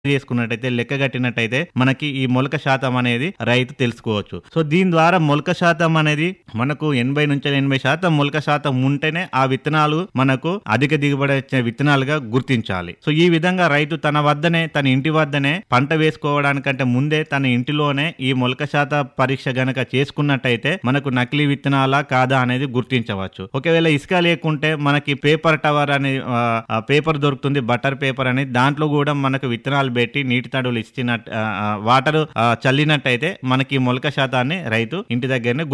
చేసుకున్నట్టయితే లెక్క కట్టినట్టయితే మనకి ఈ మొలక శాతం అనేది రైతు తెలుసుకోవచ్చు సో దీని ద్వారా మొలక శాతం అనేది మనకు ఎనభై నుంచి ఎనభై శాతం మొలక శాతం ఉంటేనే ఆ విత్తనాలు మనకు అధిక దిగుబడి వచ్చే విత్తనాలుగా గుర్తించాలి సో ఈ విధంగా రైతు తన వద్దనే తన ఇంటి వద్దనే పంట వేసుకోవడానికంటే ముందే తన ఇంటిలోనే ఈ మొలక శాత పరీక్ష గనక చేసుకున్నట్టయితే మనకు నకిలీ విత్తనాలా కాదా అనేది గుర్తించవచ్చు ఒకవేళ ఇసుక లేకుంటే మనకి పేపర్ టవర్ అనే ఆ, ఆ, పేపర్ దొరుకుతుంది బటర్ పేపర్ అని దాంట్లో కూడా మనకు విత్తనాలు పెట్టి నీటి తడులు ఇచ్చినట్టు వాటర్ చల్లినట్టయితే మనకి ఈ మొలక శాతాన్ని రైతు ఇంటి దగ్గరనే